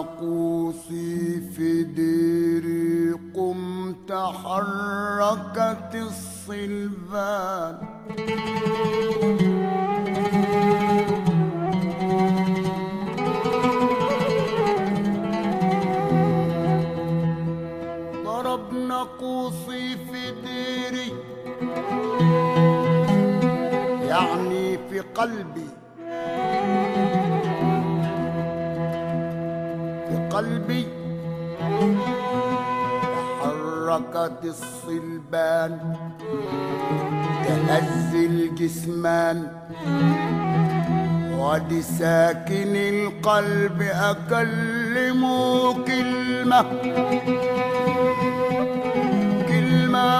ناقوسي في ديري قمت حركت الصلبان ضرب ناقوسي في ديري يعني في قلبي في قلبي تحركت الصلبان تهز الجسمان ودي ساكن القلب أكلمه كلمة كلمة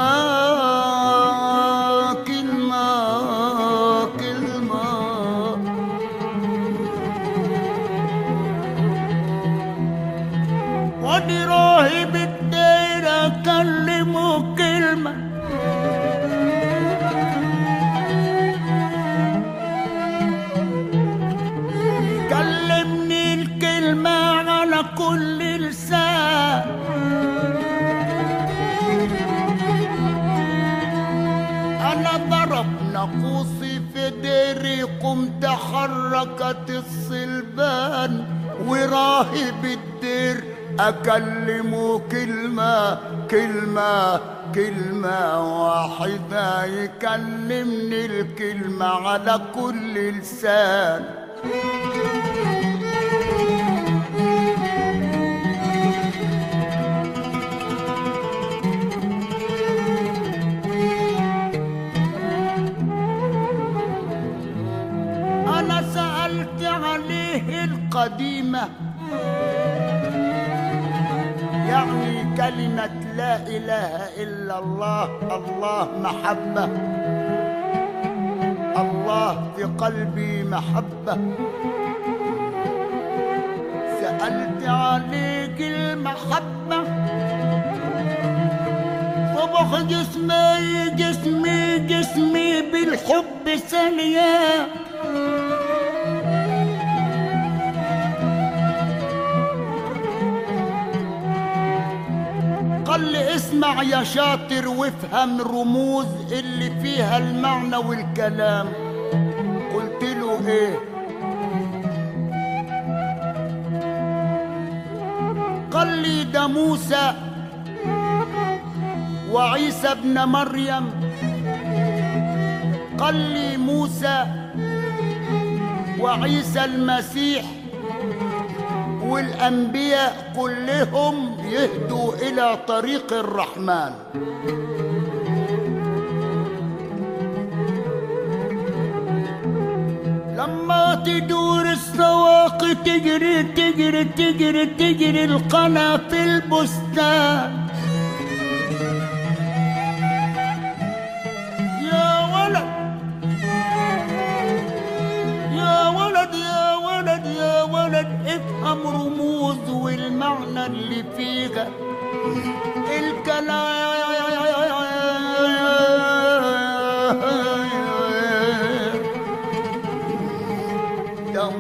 كلمة كلمة ودي راهب الدير أكلمه كلمة كلمني الكلمة على كل لسان أنا ضرب ناقوسي في ديري قمت حركت الصلبان وراهب الدير أكلمه كلمة كلمة كلمة واحدة يكلمني الكلمة على كل لسان أنا سألت عليه القديمة يعني كلمة لا إله إلا الله الله محبة الله في قلبي محبة سألت عليك المحبة صبح جسمي جسمي جسمي بالحب سليان قال لي اسمع يا شاطر وافهم رموز اللي فيها المعنى والكلام قلت له ايه قال لي ده موسى وعيسى ابن مريم قال لي موسى وعيسى المسيح والأنبياء كلهم يهدوا إلى طريق الرحمن لما تدور السواق تجري تجري تجري تجري القنا في البستان يا ولد يا ولد يا ولد يا ولد افهم رموز والمعنى اللي فيها الكلام ده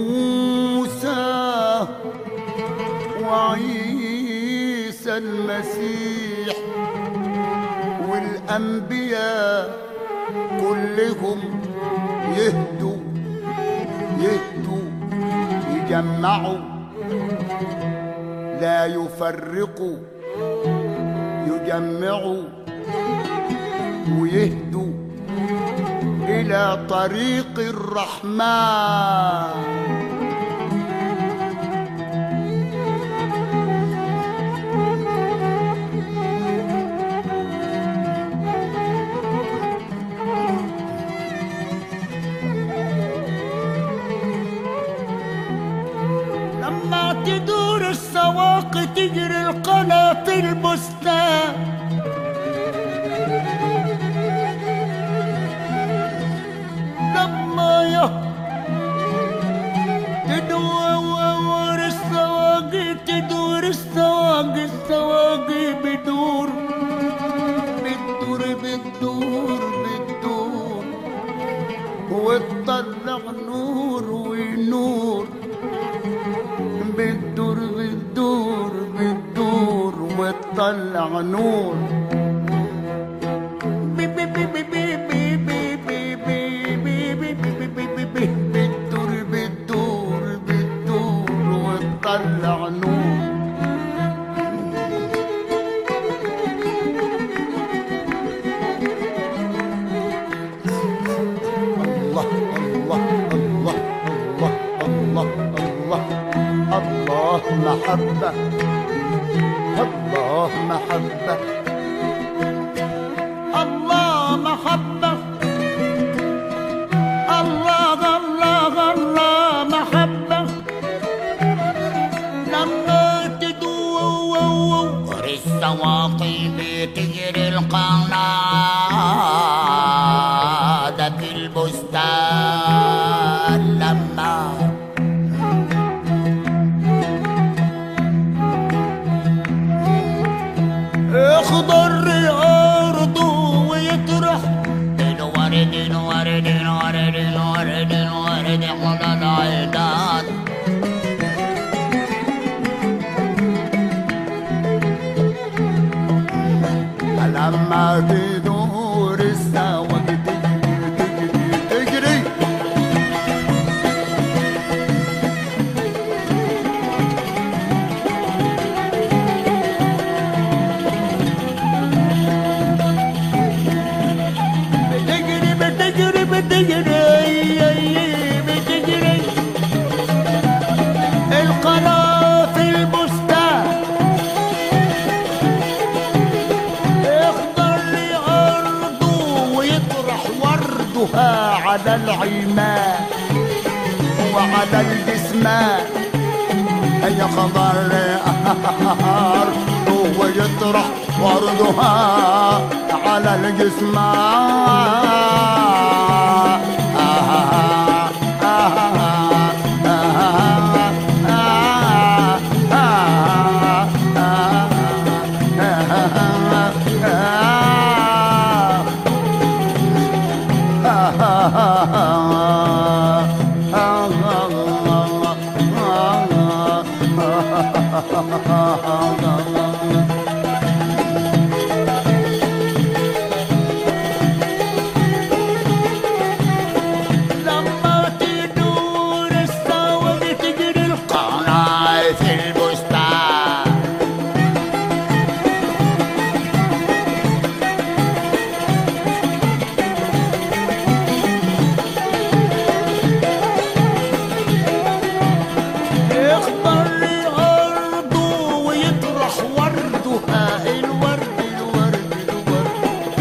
موسى وعيسى المسيح والأنبياء كلهم يهدوا يهدوا يجمعوا لا يفرقوا يجمعوا ويهدوا إلى طريق الرحمن لما تدور السواق تجري القنا في البستان لما يه تدور السواق تدور السواق السواق بدور بتدور بتدور بتدور وتطلع نور ونور بتدور بتدور وتطلع نور بتدور بتدور بتدور وتطلع نور الله الله الله الله الله الله الله محبة الله محبة الله محبة الله الله الله محبة لما تدور السواقي بتجري القناة في البستان لما اخضر ارضه ويطرح الورد الورد الورد الورد الورد على العيدان لما تدور السواق تجري تجري تجري بتجري بتجري بتجري بتجري القناة في البستان يخضر لي أرضه ويطرح وردها على العماء وعلى الجسمان هي خضر أرضه ويطرح وردها على الجسمان لما تدور السوا بتجري القناة في البستان يخضر لي أرضه ويطرح وردها الورد الورد الورد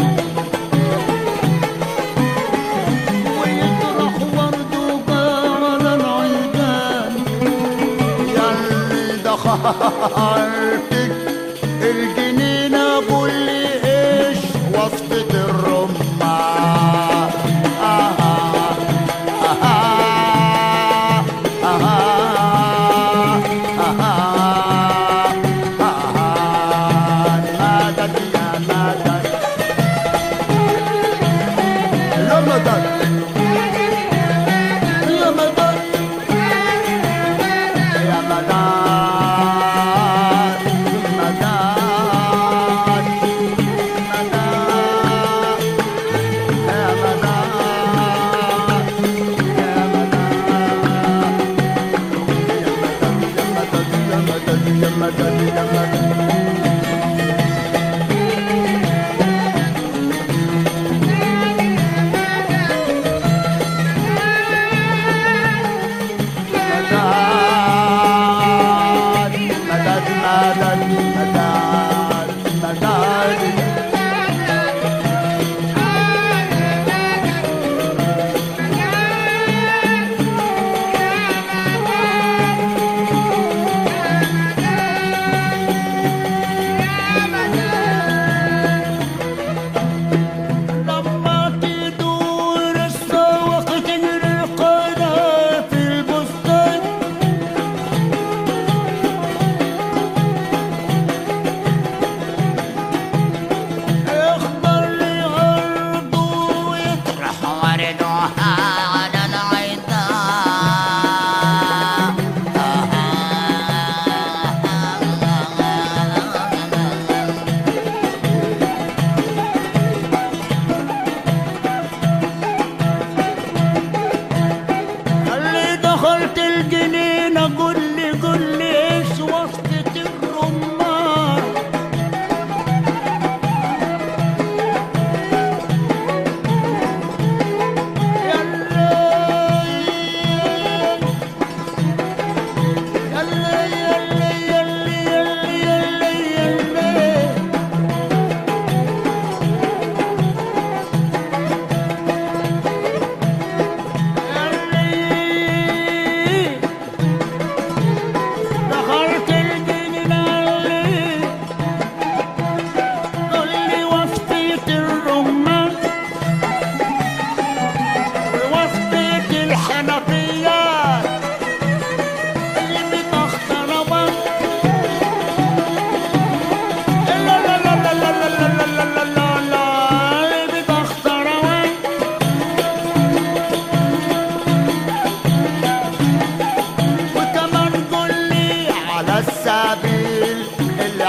ويطرح ورده على العيدان ياللي دخلتك الجنينة قول لي ايش وصفة الرمان آه آه آه مدد يا مدد يا مدد يا مدد يا مدد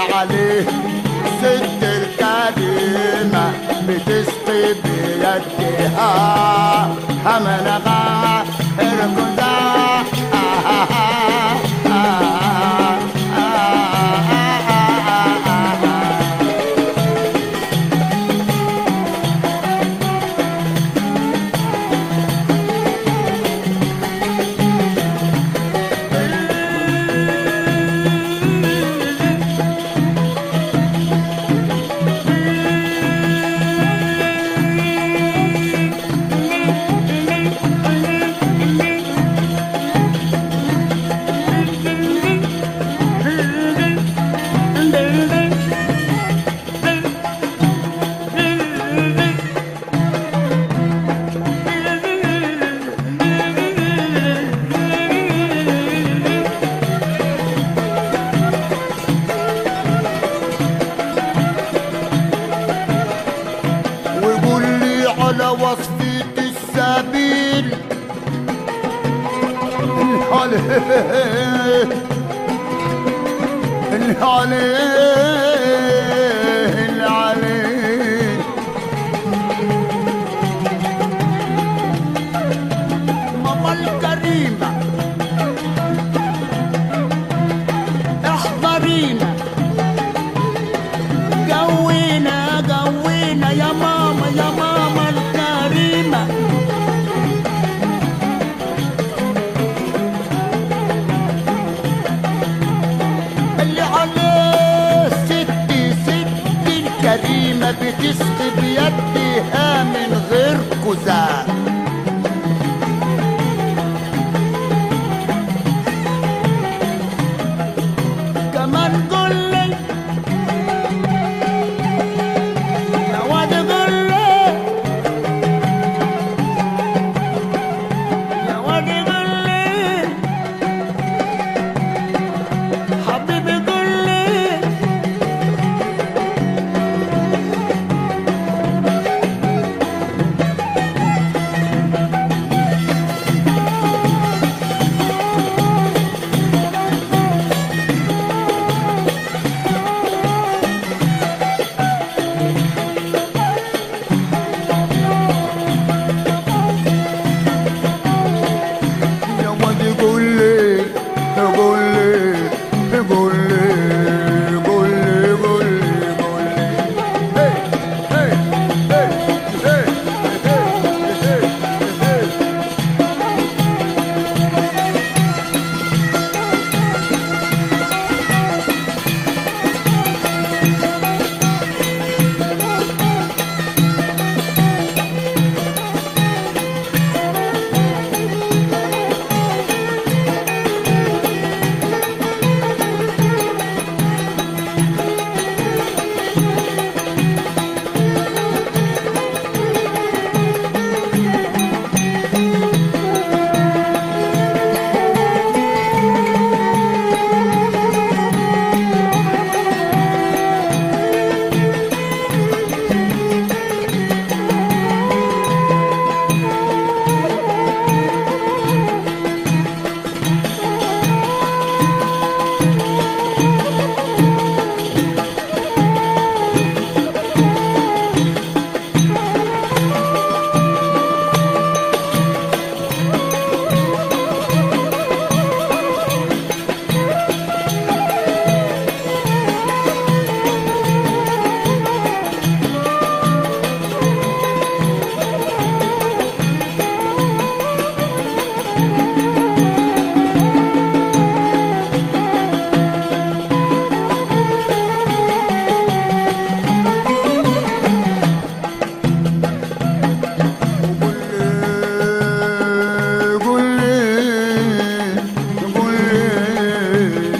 عليه ست الكريمة بتسقي بيدها همنغا اركضا وقول لي على وصفة السبيل الحليه الحليه العليه ماما الكريمة احضرينا جوينا جوينا يا ماما يا ماما الكريمة اللي عليه ستي ستي الكريمة بتسقي بيدها من غير كزاز كمان قول لي يا واد قول لي يا واد قول لي حبيبي قول لي يا واد قول لي قول لي قول لي قول لي قول لي قول لي هي هي هي هي هي هي هي قول لي قول لي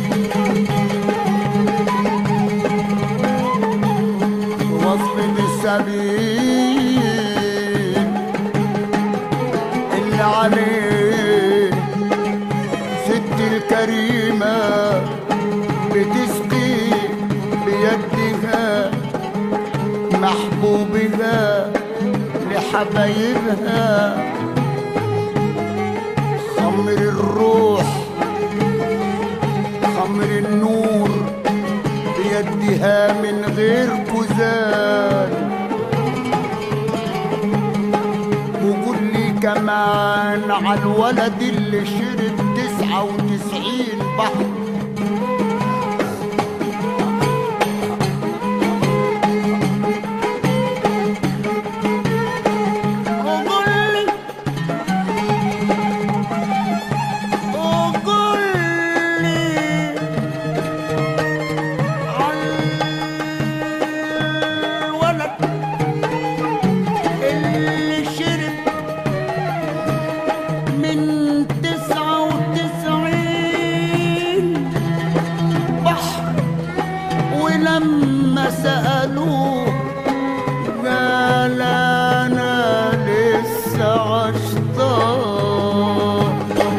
وصف السبيل اللي عليه ست الكريمة بتسقي بيدها محبوبها لحبايبها خمر الروح خمر النور فيها من غير كوزان وقول لي كمان على الولد اللي شرب تسعة وتسعين بحر وقول لي وقول لي الولد اللي شرب من تسعة وتسعين بحر ولما سألوه قال أنا لسه عشتار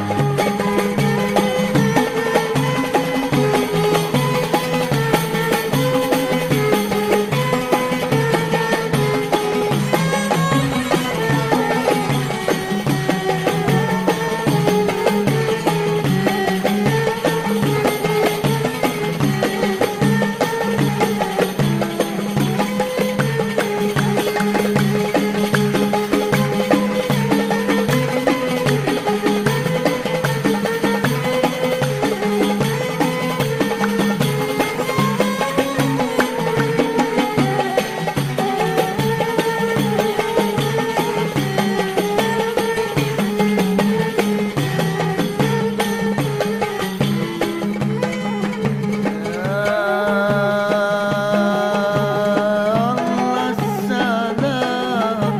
الله السلام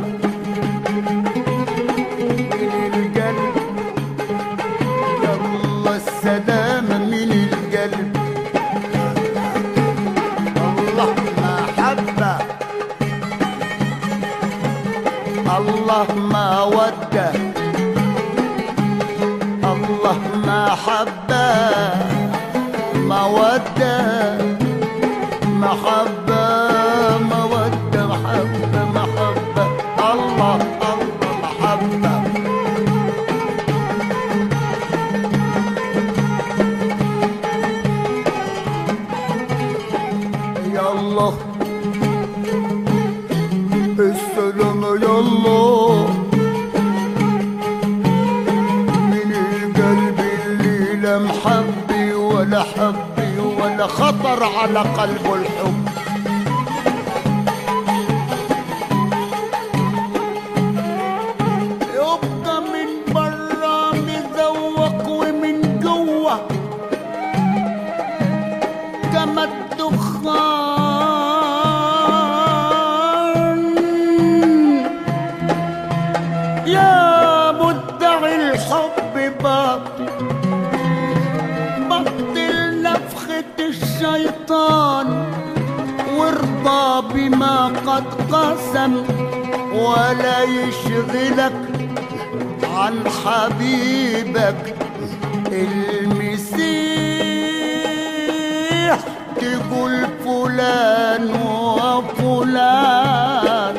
من القلب الله السلام من القلب الله محبة الله ما وده الله محبة مودة محبة مودة محبة محبة الله الله محبة يا الله السلام يا الله من القلب اللي لا محبي ولا حبي ولا خطر على قلبه الحب يبقى من برا مذوق ومن جوه كما الدخان يا مدعي الحب باطل بطل نفخة الشيطان وارضى بما قد قسم ولا يشغلك عن حبيبك المسيح تقول فلان وفلان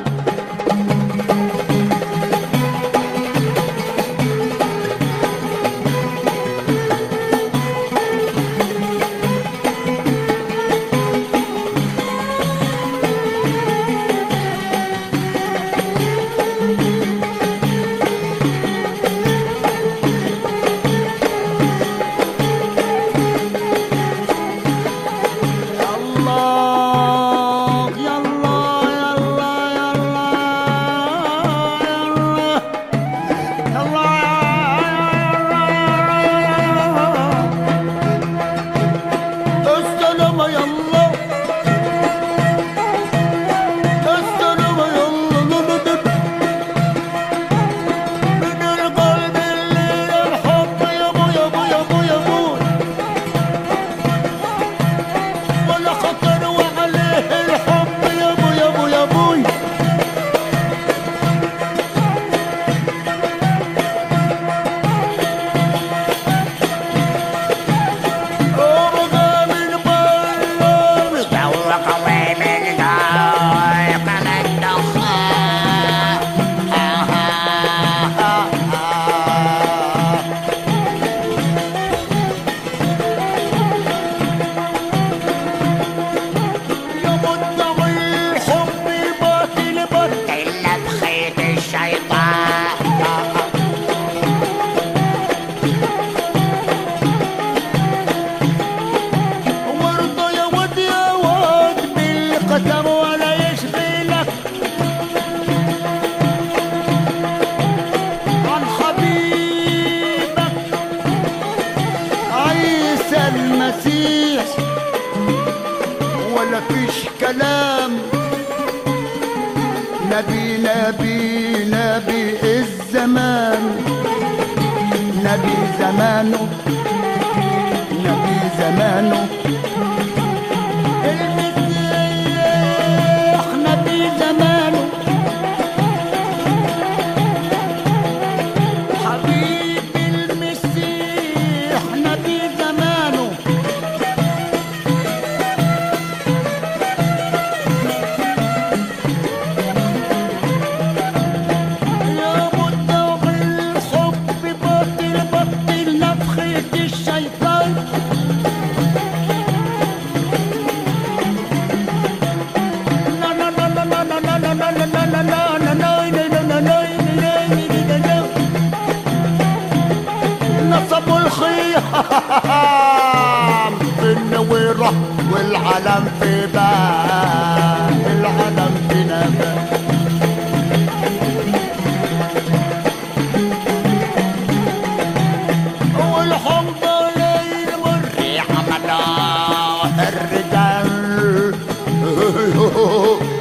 الله يلا يلا يلا يلا يلا السلام يلا السلام يلا من القلب اللي الحب يا ابو يا ابو يا ابو يا ابو ولا خطر وعليه الحب يا ابو يا ابو يا ابوي ابقى من برا مفيش كلام نبي نبي نبي الزمان نبي زمانه نبي زمانه المسيح نبي زمانه حبيب المسيح نبي زمانه يا مدة الحب بطل بطل نفخة الشيطان نصبوا الخيام في النويرة والعلم في باب العلم في نبات والحب ليل مريح مناه الرجال